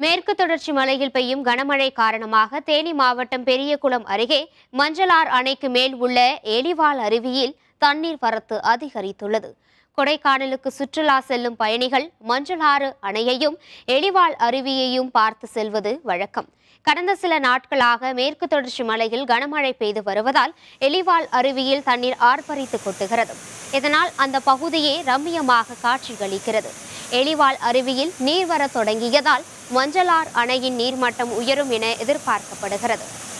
மேற்கு தொடர்ச்சி மலையில் பெய்யும் கனமழை காரணமாக தேனி மாவட்டம் பெரியகுளம் அருகே மஞ்சளார் அணைக்கு மேல் உள்ள எலிவால் அருவியில் தண்ணீர் வரத்து அதிகரித்துள்ளது கொடைக்கானலுக்கு சுற்றுலா செல்லும் பயணிகள் மஞ்சளாறு அணையையும் எலிவால் அருவியையும் பார்த்து செல்வது வழக்கம் கடந்த சில நாட்களாக மேற்கு தொடர்ச்சி மலையில் கனமழை பெய்து வருவதால் எலிவால் அருவியில் தண்ணீர் ஆர்ப்பரித்து கொட்டுகிறது இதனால் அந்த பகுதியே ரம்மியமாக காட்சியளிக்கிறது எலிவால் அருவியில் நீர் வரத் தொடங்கியதால் மஞ்சளார் அணையின் நீர்மட்டம் உயரும் என எதிர்பார்க்கப்படுகிறது